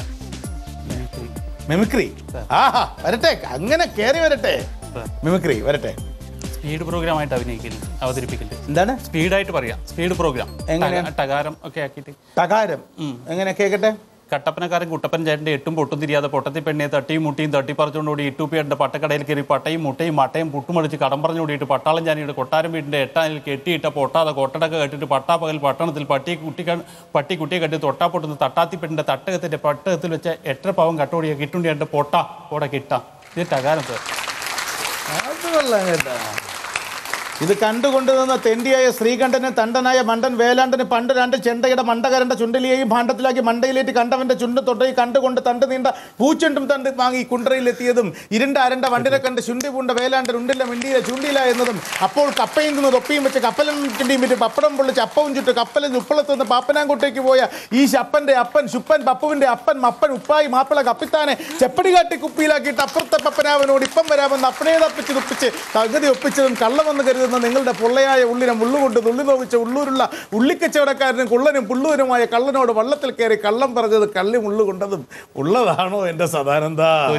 മിമിക്രി ആഹാ വരട്ടെ അങ്ങനെ കയറി വരട്ടെ മിമിക്രി വരട്ടെ സ്പീഡ് പ്രോഗ്രാം ആയിട്ട് അഭിനയിക്കുന്നു അവതരിപ്പിക്കുന്നത് എന്താണ് സ്പീഡായിട്ട് പറയാം സ്പീഡ് പ്രോഗ്രാം എങ്ങനെ? ടക- ടകാരം ഒക്കെ ആക്കിയിട്ട് തകാരം എങ്ങനെ കേക്കട്ടെ കട്ടപ്പനക്കാരൻ കുട്ടപ്പൻ ചേട്ടൻ്റെ എട്ടും പൊട്ടും തിരിയാതെ പൊട്ടത്തി പെണ്ണെ തട്ടിയും മുട്ടിയും തട്ടിപ്പറിച്ചുകൊണ്ടുകൂടി ഇട്ടുപ്പിയുടെ പട്ടക്കടയിൽ കയറി പട്ടയും മുട്ടയും മട്ടയും പുട്ടുമടിച്ച് കടം പറഞ്ഞുകൂടിയിട്ട് പട്ടാളം ജാനിയുടെ കൊട്ടാരം വീടിൻ്റെ എട്ടാനിൽ കെട്ടിയിട്ട പൊട്ടാതെ കൊട്ടടക്ക കെട്ടിട്ട് പട്ടാപ്പകൽ പട്ടണത്തിൽ പട്ടി കുട്ടി പട്ടി കുട്ടിയെ കെട്ടി തൊട്ടാ പൊട്ടുന്ന തട്ടാത്തിപ്പെട്ടിൻ്റെ തട്ടകത്തിൻ്റെ പട്ടകത്തിൽ വെച്ച എട്ടര പാവം കട്ടോടിയ കിട്ടുണ്ടിയായിട്ട് പൊട്ട ഓടെ കിട്ട ഇത് ടകാരം സാർ അത് കൊള്ളാം കേട്ടാ ഇത് കണ്ടുകൊണ്ട് നിന്ന തെണ്ടിയായ ശ്രീകണ്ഠന് തണ്ടനായ മണ്ടൻ വേലാണ്ടന് പണ്ട് രണ്ട് ചെണ്ടയുടെ മണ്ടകരന്റെ ചുണ്ടലിയെയും ഭാണ്ഡത്തിലാക്കി മണ്ടയിലേറ്റ് കണ്ടവന്റെ ചുണ്ട് തൊട്ടയി കണ്ടുകൊണ്ട് തണ്ട് നീണ്ട പൂച്ചുണ്ടും തണ്ട് വാങ്ങി കുണ്ടറയിലെത്തിയതും ഇരുണ്ട അരണ്ട വണ്ടിനെ കണ്ട് ചുണ്ടി പൂണ്ട വേലാണ്ടൻ ഉണ്ടില്ല മിണ്ടിയില്ല ചൂണ്ടിയില്ല എന്നതും അപ്പോൾ കപ്പയും നിന്ന് തൊപ്പിയും വെച്ച് കപ്പലും ചുണ്ടിയും വിറ്റ് പപ്പടം പൊള്ളിച്ച് അപ്പവും ചുട്ട് കപ്പലിൽ ഉപ്പളത്ത് നിന്ന് പാപ്പനാൻകുട്ടേക്ക് പോയ ഈ ശപ്പന്റെ അപ്പൻ ശുപ്പൻ പപ്പുവിന്റെ അപ്പൻ മപ്പൻ ഉപ്പായി മാപ്പിള കപ്പിത്താനെ ചെപ്പടി കാട്ടി കുപ്പിയിലാക്കിയിട്ട് അപ്പുറത്തെ പപ്പനാവനോട് ഇപ്പം വരാമെന്ന് അപ്പനെ തപ്പിച്ച് തുപ്പിച്ച് തകുതി ഒപ്പിച്ചതും കള്ളമെന്ന് കരുതുന്ന നിങ്ങളുടെ പൊള്ളയായ ഉള്ളിനെ മുള്ളുകൊണ്ട് തുള്ളി നോവിച്ച ഉള്ളൂരുള്ള ഉള്ളിക്കച്ചവടക്കാരനും കുള്ളനും പുള്ളൂരുമായ കള്ളനോട് വള്ളത്തിൽ കയറി കള്ളം പറഞ്ഞത് കള്ളി മുള്ളുകൊണ്ടതും ഉള്ളതാണോ എൻ്റെ സദാനന്ദ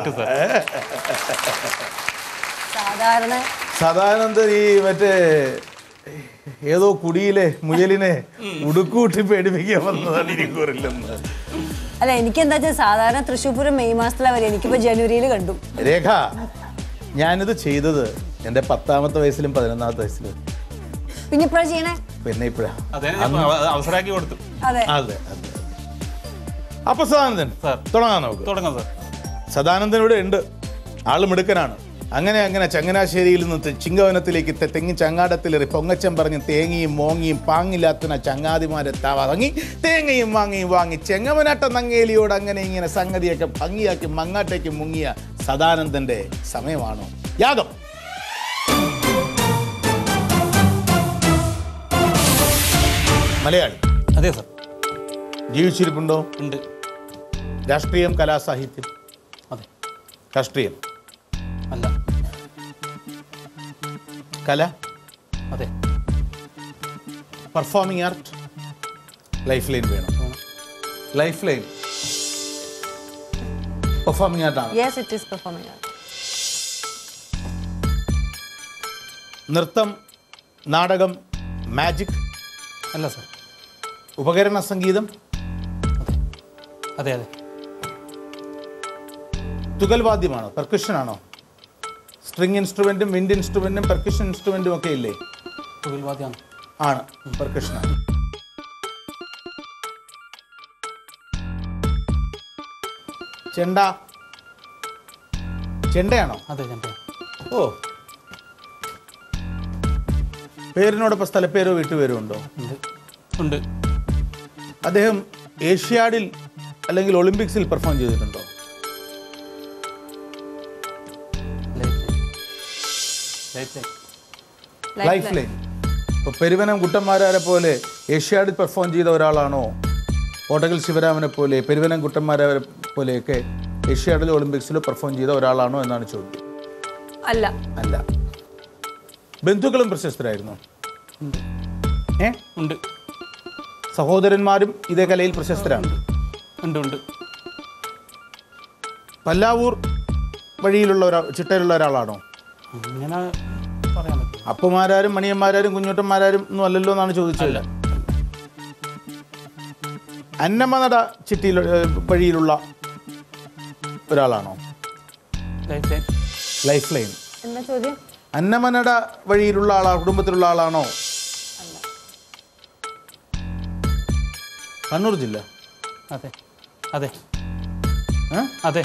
സാധാരണ സദാനന്ദൻ ഈ മറ്റേ ഏതോ കുടിയിലെ മുയലിനെ ഉടുക്കൂട്ടി പേടിപ്പിക്കാൻ വന്നതാണ് ഇരിക്കൂറില്ലെന്ന് അല്ല എനിക്ക് എന്താ വെച്ചാൽ സാധാരണ തൃശ്ശൂർ പൂരം മെയ് മാസത്തിലെ വരെ എനിക്കിപ്പോ ജനുവരിയിൽ കണ്ടു രേഖ ഞാനിത് ചെയ്തത് എൻ്റെ പത്താമത്തെ വയസ്സിലും പതിനൊന്നാമത്തെ വയസ്സിലും പിന്നെ ഇപ്പഴാ ചെയ്യണേ പിന്നെ ഇപ്പോഴാ അതേ ഞാൻ അവസരമാക്കി കൊടുത്തു അതെ അതെ അതെ അപ്പൊ സദാനന്ദൻ സാർ. തുടങ്ങാം നമുക്ക് തുടങ്ങാം സാർ സദാനന്ദൻ ഇവിടെ ഉണ്ട് ആള് മിടുക്കനാണ് അങ്ങനെ അങ്ങനെ ചങ്ങനാശ്ശേരിയിൽ നിന്ന് തെ- ചിങ്കവനത്തിലേക്ക് തെ- തെങ്ങി ചങ്ങാടത്തിലേറി പൊങ്ങച്ചം പറഞ്ഞ് തേങ്ങയും മോങ്ങിയും പാങ്ങില്ലാത്തന ചങ്ങാതിമാരെ തവറങ്ങി തേങ്ങയും വാങ്ങിയും വാങ്ങി ചെങ്ങമനാട്ട നങ്ങേലിയോട് അങ്ങനെ ഇങ്ങനെ സംഗതിയൊക്കെ ഭംഗിയാക്കി മങ്ങാട്ടേക്ക് മുങ്ങിയ സദാനന്ദന്റെ സമയമാണോ യാഗം മലയാളി അതെ സാർ ജീവിച്ചിരിപ്പുണ്ടോ ഉണ്ട് രാഷ്ട്രീയം കലാസാഹിത്യം അതെ രാഷ്ട്രീയം അല്ല കല അതെ പെർഫോമിംഗ് ആർട്ട് ലൈഫ് ലൈൻ വേണം ലൈഫ് ലൈൻ പെർഫോമിംഗ് ആർട്ടാണ് യെസ് ഇറ്റ് ഈസ് പെർഫോമിംഗ് നൃത്തം നാടകം മാജിക് അല്ല സാർ ഉപകരണ സംഗീതം അതെ അതെ തുകൽവാദ്യമാണോ പെർക്കഷൻ ആണോ സ്ട്രിങ് ഇൻസ്ട്രുമെന്റും വിൻഡ് ഇൻസ്ട്രുമെന്റും പെർക്കഷൻ ഇൻസ്ട്രുമെന്റും ഒക്കെ ഇല്ലേ തുകിൽവാദ്യമാണ് ആണ് പെർക്കഷനാണ് ചെണ്ട ചെണ്ടയാണോ അതെ ഞാൻ ഓ പേരിനോടൊപ്പം സ്ഥലപ്പേരോ വീട്ടുപേരോ ഉണ്ടോ ഉണ്ട് ഉണ്ട് അദ്ദേഹം ഏഷ്യാഡിൽ അല്ലെങ്കിൽ ഒളിമ്പിക്സിൽ പെർഫോം ചെയ്തിട്ടുണ്ടോ life life life lifeline ഇപ്പോൾ പെരുവനം കുട്ടന്മാരാരെ പോലെ ഏഷ്യാഡിൽ പെർഫോം ചെയ്ത ഒരാളാണോ ഓട്ടകൽ ശിവരാമനെ പോലെ പെരുവനം കുട്ടന്മാരെ പോലെയൊക്കെ ഏഷ്യാഡിൽ ഒളിമ്പിക്സിൽ പെർഫോം ചെയ്ത ഒരാളാണോ എന്നാണ് ചോദ്യം അല്ല അല്ല ബന്ധുക്കളും പ്രശസ്തരായിരുന്നു ഏ ഉണ്ട് സഹോദരന്മാരും ഇതേ കലയിൽ പ്രശസ്തരാണ് ഉണ്ട് ഉണ്ട് പല്ലാവൂർ വഴിയിലുള്ള ഒരാ ചിട്ടയിലുള്ള ഒരാളാണോ അങ്ങനെ പറയാൻ പറ്റും അപ്പുമാരാരും മണിയന്മാരാരും കുഞ്ഞുട്ടന്മാരാരും ഒന്നും അല്ലല്ലോ എന്നാണ് ചോദിച്ചത് അന്നമനട ചിട്ടിയിൽ ഏഹ്, വഴിയിലുള്ള ഒരാളാണോ ലൈഫ് ലൈൻ ലൈഫ് ലൈൻ എന്താ ചോദ്യം അന്നമനട വഴിയിലുള്ള ആളാ കുടുംബത്തിലുള്ള ആളാണോ കണ്ണൂർ ജില്ല അതെ അതെ ഏ? അതെ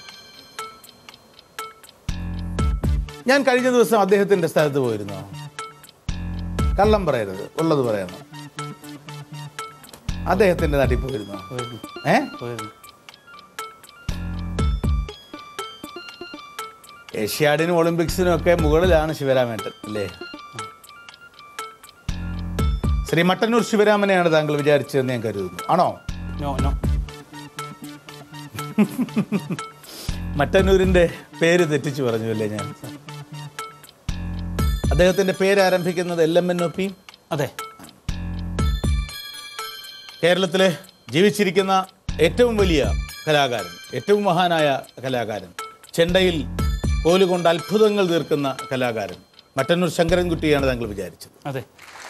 ഞാൻ കഴിഞ്ഞ ദിവസം അദ്ദേഹത്തിന്റെ സ്ഥലത്ത് പോയിരുന്നു കള്ളം പറയരുത് ഉള്ളത് പറയണം അദ്ദേഹത്തിന്റെ നാട്ടിൽ പോയിരുന്നു പോയിരുന്നു ഏ പോയിരുന്നു ഏഷ്യാഡിനും ഒളിമ്പിക്സിനും ഒക്കെ മുകളിലാണ് ശിവരാമേട്ടൻ അല്ലേ ശ്രീ മട്ടന്നൂർ ശിവരാമനെയാണ് താങ്കൾ വിചാരിച്ചതെന്ന് ഞാൻ കരുതുന്നു ആണോ നോ നോ മട്ടന്നൂരിന്റെ പേര് തെറ്റിച്ച് പറഞ്ഞു അല്ലേ ഞാൻ അദ്ദേഹത്തിന്റെ പേര് ആരംഭിക്കുന്നത് L M N O P അതെ കേരളത്തിലെ ജീവിച്ചിരിക്കുന്ന ഏറ്റവും വലിയ കലാകാരൻ ഏറ്റവും മഹാനായ കലാകാരൻ ചെണ്ടയിൽ കോലുകൊണ്ട് അത്ഭുതങ്ങൾ തീർക്കുന്ന കലാകാരൻ മട്ടന്നൂർ ശങ്കരൻകുട്ടിയാണ് താങ്കൾ വിചാരിച്ചത് അതെ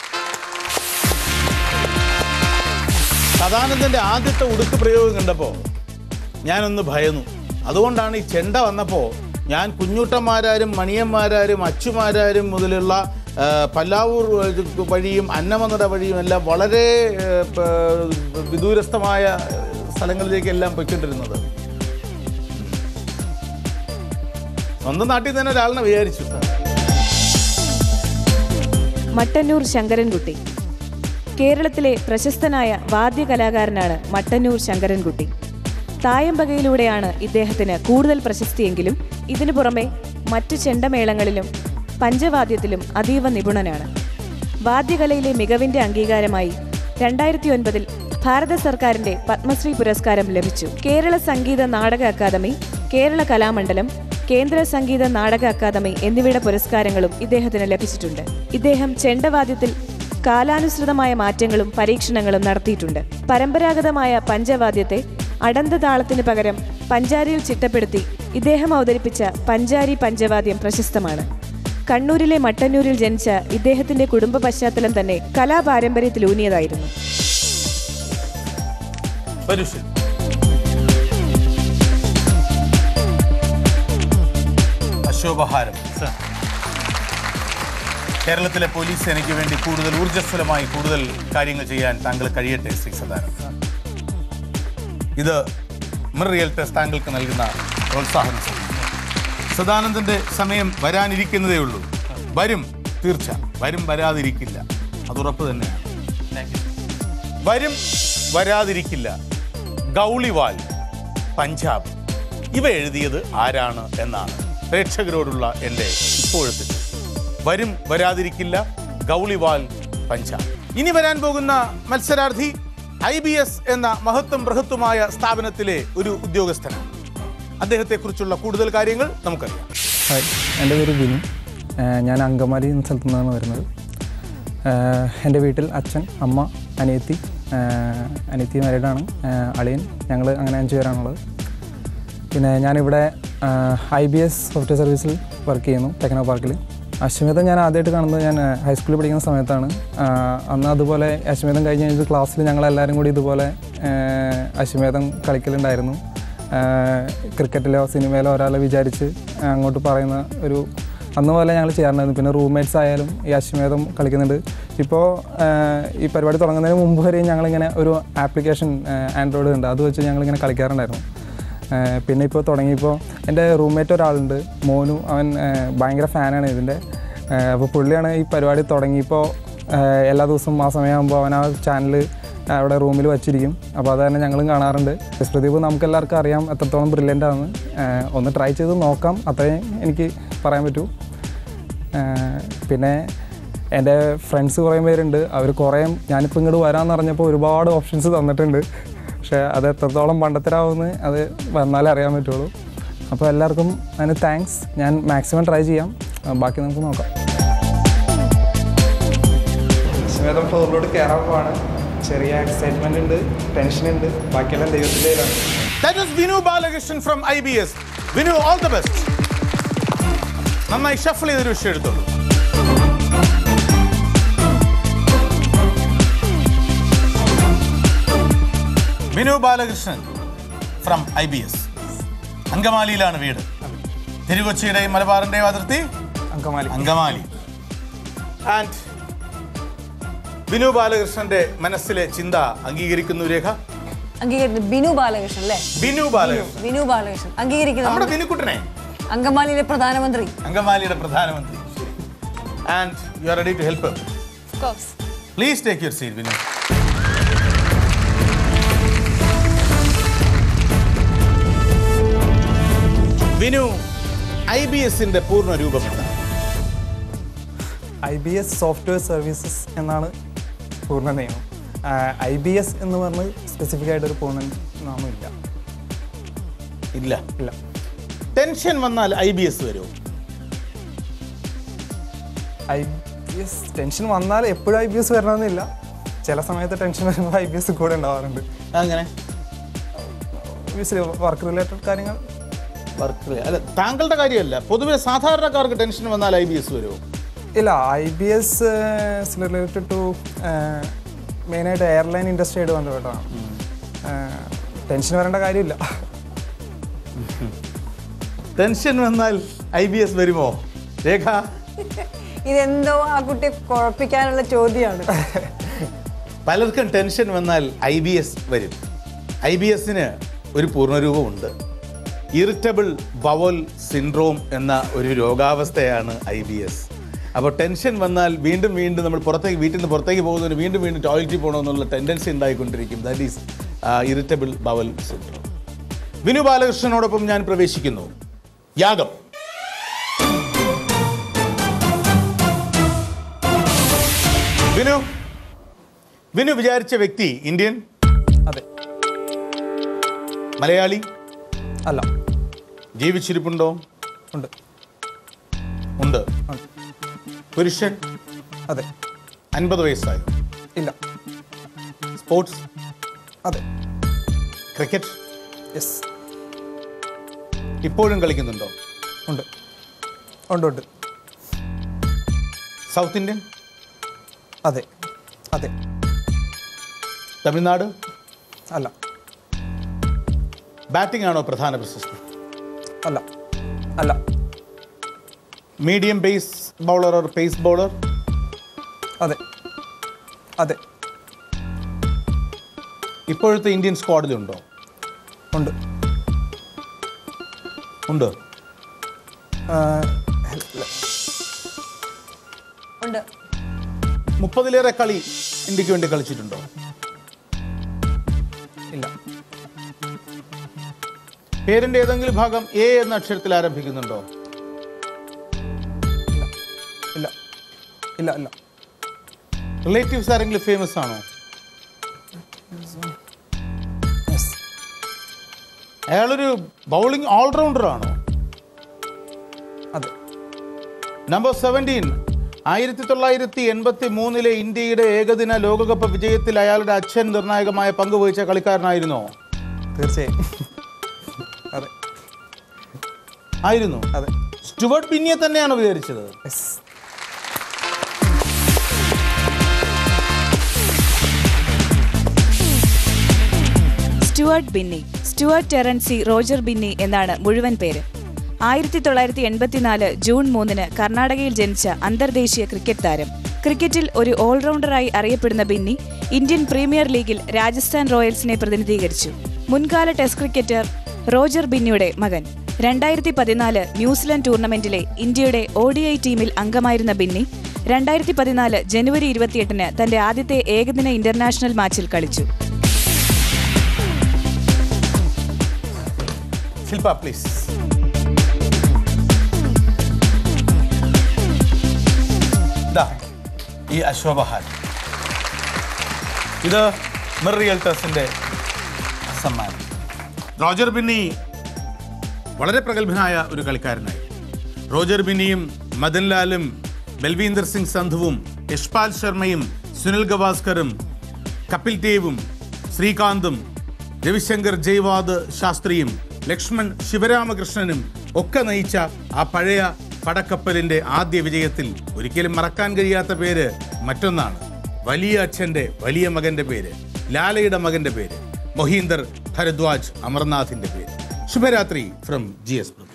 സദാനന്ദന്റെ ആദ്യത്തെ ഉടുക്ക് പ്രയോഗം കണ്ടപ്പോൾ ഞാനൊന്ന് ഭയന്നു അതുകൊണ്ടാണ് ഈ ചെണ്ട വന്നപ്പോൾ ഞാൻ കുഞ്ഞൂട്ടന്മാരാരും മണിയന്മാരാരും അച്ചുമാരാരും മുതലുള്ള ആ, പല്ലാവൂർ വഴിയും അന്നമനട വഴിയും എല്ലാം വളരെ ആ, പ- വിദൂരസ്ഥമായ സ്ഥലങ്ങളിലേക്കെല്ലാം പൊയ്ക്കൊണ്ടിരുന്നത് സ്വന്തം നാട്ടിൽ തന്നെ ഒരാളിനെ വിചാരിച്ചു മട്ടന്നൂർ ശങ്കരൻകുട്ടി കേരളത്തിലെ പ്രശസ്തനായ വാദ്യകലാകാരനാണ് മട്ടന്നൂർ ശങ്കരൻകുട്ടി തായമ്പകയിലൂടെയാണ് ഇദ്ദേഹത്തിന് കൂടുതൽ പ്രശസ്തിയെങ്കിലും ഇതിനു പുറമെ മറ്റു ചെണ്ടമേളങ്ങളിലും പഞ്ചവാദ്യത്തിലും അതീവ നിപുണനാണ് വാദ്യകലയിലെ മികവിന്റെ അംഗീകാരമായി രണ്ടായിരത്തി ഒൻപതിൽ ഭാരത സർക്കാരിന്റെ പത്മശ്രീ പുരസ്കാരം ലഭിച്ചു കേരള സംഗീത നാടക അക്കാദമി കേരള കലാമണ്ഡലം കേന്ദ്ര സംഗീത നാടക അക്കാദമി എന്നിവയുടെ പുരസ്കാരങ്ങളും ഇദ്ദേഹത്തിന് ലഭിച്ചിട്ടുണ്ട് ഇദ്ദേഹം ചെണ്ടവാദ്യത്തിൽ കാലാനുസൃതമായ മാറ്റങ്ങളും പരീക്ഷണങ്ങളും നടത്തിയിട്ടുണ്ട് പരമ്പരാഗതമായ പഞ്ചവാദ്യത്തെ അടന്ത താളത്തിന് പകരം പഞ്ചാരിയിൽ ചിട്ടപ്പെടുത്തി ഇദ്ദേഹം അവതരിപ്പിച്ച പഞ്ചാരി പഞ്ചവാദ്യം പ്രശസ്തമാണ് കണ്ണൂരിലെ മട്ടന്നൂരിൽ ജനിച്ച ഇദ്ദേഹത്തിന്റെ കുടുംബ പശ്ചാത്തലം തന്നെ കലാപാരമ്പര്യത്തിലൂന്നിയതായിരുന്നു പരുഷൻ അശോപഹാരം സർ കേരളത്തിലെ പോലീസ് സേനയ്ക്ക് വേണ്ടി കൂടുതൽ ഊർജ്ജസ്വലമായി കൂടുതൽ കാര്യങ്ങൾ ചെയ്യാൻ താങ്കൾ കഴിയട്ടെ ശ്രീ സദാനന്ദ ഇത് മിർ റിയൽറ്റസ് താങ്കൾക്ക് നൽകുന്ന പ്രോത്സാഹനം സദാനന്ദന്റെ സമയം വരാനിരിക്കുന്നതേ ഉള്ളൂ വരും തീർച്ച വരും വരാതിരിക്കില്ല അത് ഉറപ്പ് തന്നെയാണ് താങ്ക് യു വരും വരാതിരിക്കില്ല ഗൗളിവാൽ പഞ്ചാബ് ഇവ എഴുതിയത് ആരാണ് എന്നാണ് പ്രേക്ഷകരോടുള്ള എൻ്റെ ഇപ്പോഴത്തെ ചോദ്യം. വരും വരാതിരിക്കില്ല ഗൗളിവാൽ പഞ്ചാബ് ഇനി വരാൻ പോകുന്ന മത്സരാർത്ഥി ഐ ബി എസ് എന്ന മഹത്വം ബൃഹത്വമായ സ്ഥാപനത്തിലെ ഒരു ഉദ്യോഗസ്ഥനാണ് അദ്ദേഹത്തെക്കുറിച്ചുള്ള കൂടുതൽ കാര്യങ്ങൾ നമുക്കറിയാം ഹായ് എൻ്റെ പേര് ബിനു ഏഹ് ഞാൻ അങ്കമാലി എന്ന സ്ഥലത്തു നിന്നാണ് വരുന്നത് ഏഹ് എൻ്റെ വീട്ടിൽ അച്ഛൻ അമ്മ അനിയത്തി ഏഹ് അനിയത്തി മാരീഡാണ് ഏഹ് അളിയൻ ഞങ്ങൾ അങ്ങനെ അഞ്ച് പേരാണുള്ളത് പിന്നെ ഞാനിവിടെ ഐ ബി എസ് സോഫ്റ്റ്വെയർ സർവീസിൽ വർക്ക് ചെയ്യുന്നു ടെക്നോ പാർക്കിൽ അശ്വമേധം ഞാൻ ആദ്യമായിട്ട് കാണുന്നത് ഞാൻ ഏഹ് ഹൈസ്കൂളിൽ പഠിക്കുന്ന സമയത്താണ് ആഹ് അന്ന് അതുപോലെ അശ്വമേധം കഴിഞ്ഞ് കഴിഞ്ഞിട്ട് ക്ലാസ്സിൽ ഞങ്ങളെല്ലാവരും കൂടി ഇതുപോലെ ഏഹ് അശ്വമേധം കളിക്കലുണ്ടായിരുന്നു ആഹ് ക്രിക്കറ്റിലോ സിനിമയിലോ ഒരാളെ വിചാരിച്ച് അങ്ങോട്ട് പറയുന്ന ഒരു അന്ന് പോലെ ഞങ്ങൾ ചെയ്യാറുണ്ടായിരുന്നു പിന്നെ റൂംമേറ്റ്സ് ആയാലും ഈ അശ്വമേധം കളിക്കുന്നുണ്ട് ഇപ്പോൾ ഈ പരിപാടി തുടങ്ങുന്നതിന് മുമ്പ് വരെയും ഞങ്ങളിങ്ങനെ ഒരു ആപ്ലിക്കേഷൻ ആൻഡ്രോയിഡ് ഉണ്ട് അത് വെച്ച് ഞങ്ങളിങ്ങനെ കളിക്കാറുണ്ടായിരുന്നു ഏഹ് പിന്നെ ഇപ്പോൾ തുടങ്ങിയപ്പോൾ എൻ്റെ റൂംമേറ്റ് ഒരാളുണ്ട് മോനു അവൻ ഏഹ് ഭയങ്കര ഫാനാണ് ഇതിൻ്റെ അപ്പോൾ പുള്ളിയാണ് ഈ പരിപാടി തുടങ്ങിയപ്പോൾ ഏഹ് എല്ലാ ദിവസവും ആ സമയമാകുമ്പോൾ അവൻ ആ ചാനൽ അവിടെ റൂമിൽ വച്ചിരിക്കും അപ്പോൾ അത് തന്നെ ഞങ്ങളും കാണാറുണ്ട് എസ് പ്രദീപ് നമുക്ക് എല്ലാവർക്കും അറിയാം എത്രത്തോളം ബ്രില്യൻ്റ് ആണ് ഏഹ് ഒന്ന് ട്രൈ ചെയ്ത് നോക്കാം അത്രയും എനിക്ക് പറയാൻ പറ്റൂ ഏഹ് പിന്നെ എൻ്റെ ഫ്രണ്ട്സ് കുറേ പേരുണ്ട് അവർ കുറേ ഞാനിപ്പോൾ ഇങ്ങോട്ട് വരാമെന്ന് പറഞ്ഞപ്പോൾ ഒരുപാട് ഓപ്ഷൻസ് തന്നിട്ടുണ്ട് പക്ഷേ അത് എത്രത്തോളം പണ്ടത്തരാവുമെന്ന് അത് വന്നാലേ അറിയാൻ പറ്റുള്ളൂ അപ്പോൾ എല്ലാവർക്കും അതിന് താങ്ക്സ് ഞാൻ മാക്സിമം ട്രൈ ചെയ്യാം ആ, ബാക്കി നമുക്ക് നോക്കാം ലക്ഷ്മേധം ഫ്ലോറിലോട്ട് കയറാൻ പോവാണ് ചെറിയ എക്സൈറ്റ്മെൻ്റ് ഉണ്ട് ടെൻഷൻ ഉണ്ട് ബാക്കിയെല്ലാം ദൈവത്തിൻ്റെ കയ്യിലാണ് that is Vinu Balakrishnan from I B S Vinu all the best നന്നായി ഷഫിൾ ചെയ്തൊരു വിഷയം എടുത്തോളൂ Vinu Balakrishnan from I B S അങ്കമാലിയിലാണ് വീട് തിരുകൊച്ചിയുടെയും മലബാറിന്റെയും അതിർത്തി അങ്കമാലി അങ്കമാലി ആൻഡ് വിനു ബാലകൃഷ്ണന്റെ മനസ്സിലെ ചിന്ത അംഗീകരിക്കുന്നു രേഖ അംഗീകരിക്കുന്നു ബിനു ബാലകൃഷ്ണൻ അല്ലേ ബിനു ബാലകൃഷ്ണൻ ബിനു ബാലകൃഷ്ണൻ അംഗീകരിക്കുന്നു നമ്മുടെ ബിനുക്കുട്ടനെ അങ്കമാലിയിലെ പ്രധാനമന്ത്രി അങ്കമാലിയുടെ പ്രധാനമന്ത്രി and you are ready to help please take your seat Vinu Vinu I B എസിന്റെ പൂർണ്ണ രൂപം എന്താണ് I B S software services എന്നാണ് പൂർണ്ണ നിയമം ഐ ബി എസ് എന്ന് പറഞ്ഞ് സ്പെസിഫിക് ആയിട്ടൊരു പൂർണ്ണ നാമമില്ല ഇല്ല ഇല്ല ടെൻഷൻ വന്നാൽ ഐ ബി എസ് വരുമോ ഐ ബി എസ് ടെൻഷൻ വന്നാൽ എപ്പോഴും ഐ ബി എസ് വരണമെന്നില്ല ചില സമയത്ത് ടെൻഷൻ വരുമ്പോൾ ഐ ബി എസ് കൂടെ ഉണ്ടാവാറുണ്ട് അങ്ങനെ ഒബ്വിയസ്ലി വർക്ക് റിലേറ്റഡ് കാര്യങ്ങൾ വർക്ക് അല്ല താങ്കളുടെ കാര്യമല്ല പൊതുവെ സാധാരണക്കാർക്ക് ടെൻഷൻ വന്നാൽ ഐ ബി എസ് വരുമോ ഇല്ല I B S related to മെയിനായിട്ട് എയർലൈൻ ഇൻഡസ്ട്രിയായിട്ട് ബന്ധപ്പെട്ടതാണ് ടെൻഷൻ വരേണ്ട കാര്യമില്ല ടെൻഷൻ വന്നാൽ ഐ ബി എസ് വരുമോ രേഖ ഇതെന്തോ ആ കുട്ടിയെ കുഴപ്പിക്കാനുള്ള ചോദ്യമാണ് പലർക്കും ടെൻഷൻ വന്നാൽ ഐ ബി എസ് വരും ഐ ബി എസിന് ഒരു പൂർണ്ണരൂപമുണ്ട് ഇറിറ്റബിൾ ബവൽ സിൻഡ്രോം എന്ന ഒരു രോഗാവസ്ഥയാണ് ഐ ബി എസ് അപ്പോൾ ടെൻഷൻ വന്നാൽ വീണ്ടും വീണ്ടും നമ്മൾ പുറത്തേക്ക് വീട്ടിൽ നിന്ന് പുറത്തേക്ക് പോകുന്നതിന് വീണ്ടും വീണ്ടും ടോയ്ലറ്റിൽ പോകണമെന്നുള്ള ടെൻഡൻസി ഉണ്ടായിക്കൊണ്ടിരിക്കും that is irritable bowel syndrome Vinu ബാലകൃഷ്ണനോടൊപ്പം ഞാൻ പ്രവേശിക്കുന്നു യാഗം വിനു വിനു വിചാരിച്ച വ്യക്തി ഇന്ത്യൻ അതെ മലയാളി അല്ല ജീവിച്ചിരിപ്പുണ്ടോ ഉണ്ട് ഉണ്ട് ഉണ്ട്. പുരുഷൻ അതെ അൻപത് വയസ്സായി ഇല്ല സ്പോർട്സ് അതെ ക്രിക്കറ്റ് യെസ് ഇപ്പോഴും കളിക്കുന്നുണ്ടോ ഉണ്ട് ഉണ്ട് ഉണ്ട് സൗത്ത് ഇന്ത്യൻ അതെ അതെ തമിഴ്നാട് അല്ല ബാറ്റിംഗ് ആണോ പ്രധാന പ്രശസ്തി അല്ല അല്ല medium pace bowler or pace bowler അതെ അതെ ഇപ്പോഴത്തെ ഇന്ത്യൻ സ്ക്വാഡിലുണ്ടോ ഉണ്ട് ഉണ്ട് ആ, ഉണ്ട് മുപ്പതിലേറെ കളി ഇന്ത്യക്ക് വേണ്ടി കളിച്ചിട്ടുണ്ടോ ഇല്ല പേരിന്റെ ഏതെങ്കിലും ഭാഗം എ എന്ന അക്ഷരത്തിൽ ആരംഭിക്കുന്നുണ്ടോ ഇല്ല ഇല്ല ഇല്ല റിലേറ്റീവ്സ് ആരെങ്കിലും ഫേമസ് ആണോ യെസ് അയാളൊരു ബൗളിംഗ് ഓൾറൗണ്ടർ ആണോ അതെ നമ്പർ സെവൻറ്റീൻ ആയിരത്തി തൊള്ളായിരത്തി എൺപത്തി മൂന്നിലെ ഇന്ത്യയുടെ ഏകദിന ലോകകപ്പ് വിജയത്തിൽ അയാളുടെ അച്ഛൻ നിർണായകമായ പങ്ക് വഹിച്ച കളിക്കാരനായിരുന്നോ തീർച്ചയായും അതെ ആയിരുന്നു അതെ സ്റ്റുവർട്ട് ബിന്നിയെ തന്നെയാണ് വിചാരിച്ചത് yes Stuart Binny Stuart Terence Roger Binny എന്നാണ് മുഴുവൻ പേര് ആയിരത്തി തൊള്ളായിരത്തി എൺപത്തിനാല് ജൂൺ മൂന്നിന് കർണാടകയിൽ ജനിച്ച അന്തർദേശീയ ക്രിക്കറ്റ് താരം ക്രിക്കറ്റിൽ ഒരു ഓൾറൗണ്ടറായി അറിയപ്പെടുന്ന ബിന്നി ഇന്ത്യൻ പ്രീമിയർ ലീഗിൽ രാജസ്ഥാൻ റോയൽസിനെ പ്രതിനിധീകരിച്ചു മുൻകാല ടെസ്റ്റ് ക്രിക്കറ്റർ റോജർ ബിന്നിയുടെ മകൻ രണ്ടായിരത്തി പതിനാല് ന്യൂസിലൻഡ് ടൂർണമെന്റിലെ ഇന്ത്യയുടെ ഒ ഡി ഐ ടീമിൽ അംഗമായിരുന്ന ബിന്നി രണ്ടായിരത്തി പതിനാല് ജനുവരി ഇരുപത്തിയെട്ടിന് തന്റെ ആദ്യത്തെ ഏകദിന ഇന്റർനാഷണൽ മാച്ചിൽ കളിച്ചു ശില്പ പ്ലീസ് ഈ അശോഭഹാൻ ഇത് മിർ റിയൽട്ടേഴ്സിൻ്റെ സമ്മാനം റോജർ ബിന്നി വളരെ പ്രഗത്ഭനായ ഒരു കളിക്കാരനായി റോജർ ബിന്നിയും മദൻലാലും ബൽവീന്ദർ സിംഗ് സന്ധുവും യശ്പാൽ ശർമ്മയും സുനിൽ ഗവാസ്കറും കപിൽ ദേവും ശ്രീകാന്തും രവിശങ്കർ ജയ്വാദ് ശാസ്ത്രിയും ലക്ഷ്മൺ ശിവരാമകൃഷ്ണനും ഒക്കെ നയിച്ച ആ പഴയ പടക്കപ്പലിന്റെ ആദ്യ വിജയത്തിൽ ഒരിക്കലും മറക്കാൻ കഴിയാത്ത പേര് മറ്റൊന്നാണ് വലിയ അച്ഛൻ്റെ വലിയ മകന്റെ പേര് ലാലയുടെ മകന്റെ പേര് മൊഹീന്ദർ ഭരദ്വാജ് അമർനാഥിന്റെ പേര് ശുഭരാത്രി ഫ്രം ജി എസ്